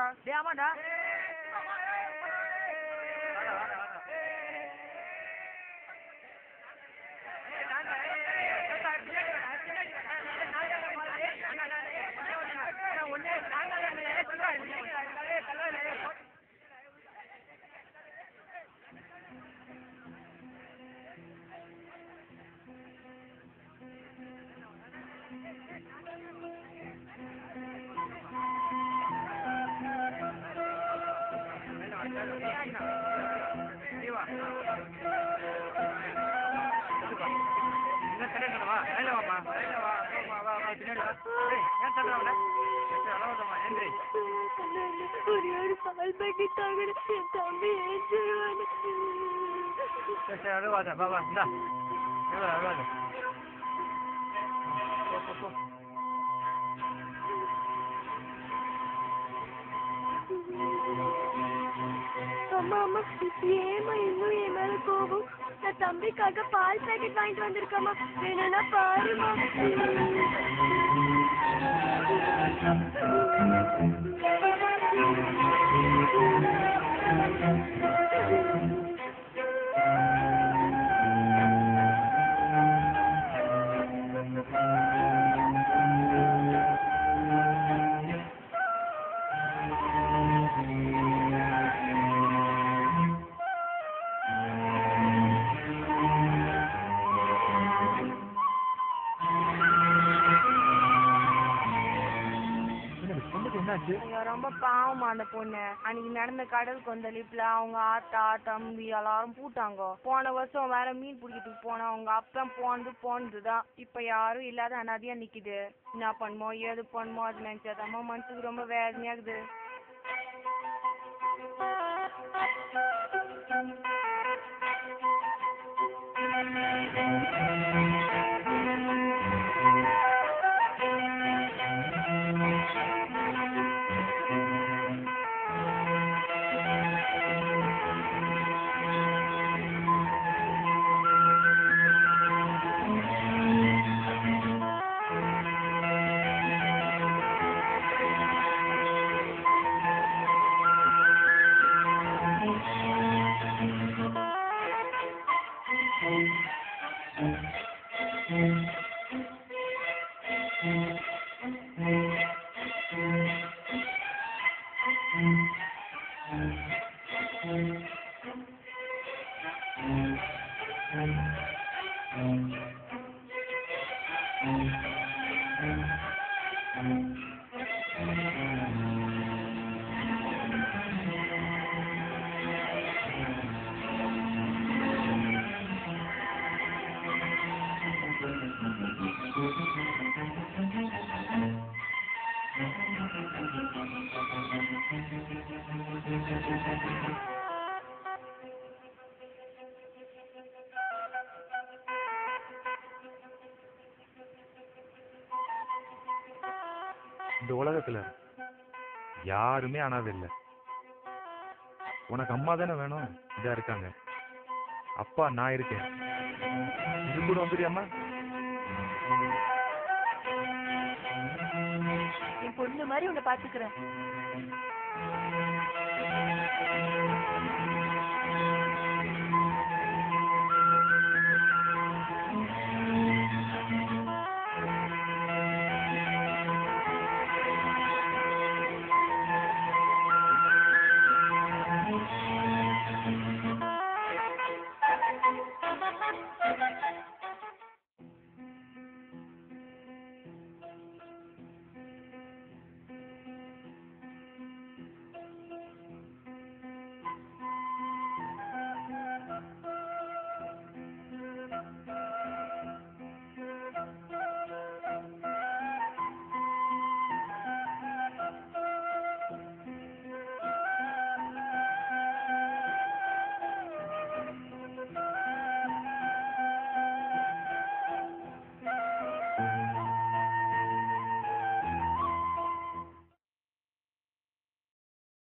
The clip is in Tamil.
டேய் ஆமாடா ஒரே ஒரு பால் பாக்கெட் தாங்கடா என் தம்பி ஏஞ்சிருவானு அழுவாத பாபா இந்தா அழுவாத அழுவாத போ, போ, போ. அம்மா அம்மா ஏமா இன்னும் என் மேல கோபம் நான் தம்பிக்காக பால் பாக்கெட் வாங்கிட்டு வந்திருக்கேம்மா வேணும்னா பாருமா என்னது, பொண்ணுக்கு என்னாச்சு ஐயோ ரொம்ப பாவமா அந்த பொண்ணு அன்னைக்கு நடந்த கடல் கொந்தளிப்புல அவங்க ஆத்தா தம்பி எல்லாரும் பூட்டாங்க போன வருஷம் வேற மீன் பிடிக்கிறதுக்கு போனா அவங்க அப்பா போனது போனதுதான் இப்ப யாரும் இல்லாத அனாதையா நிக்குது என்ன பண்ணுமோ ஏது பண்ணுமோ அது நினைச்சாதாம்மா மனசுக்கு ரொம்ப வேதனையா இருக்குது இந்த உலகத்துல யாருமே அனாதை இல்லை உனக்கு அம்மா தானே வேணும் இதா இருக்காங்க அப்பா நான் இருக்கேன் இது கூட வந்துடுறியாம்மா என் பொண்ணு மாதிரி உன்னை பாத்துக்கிறேன்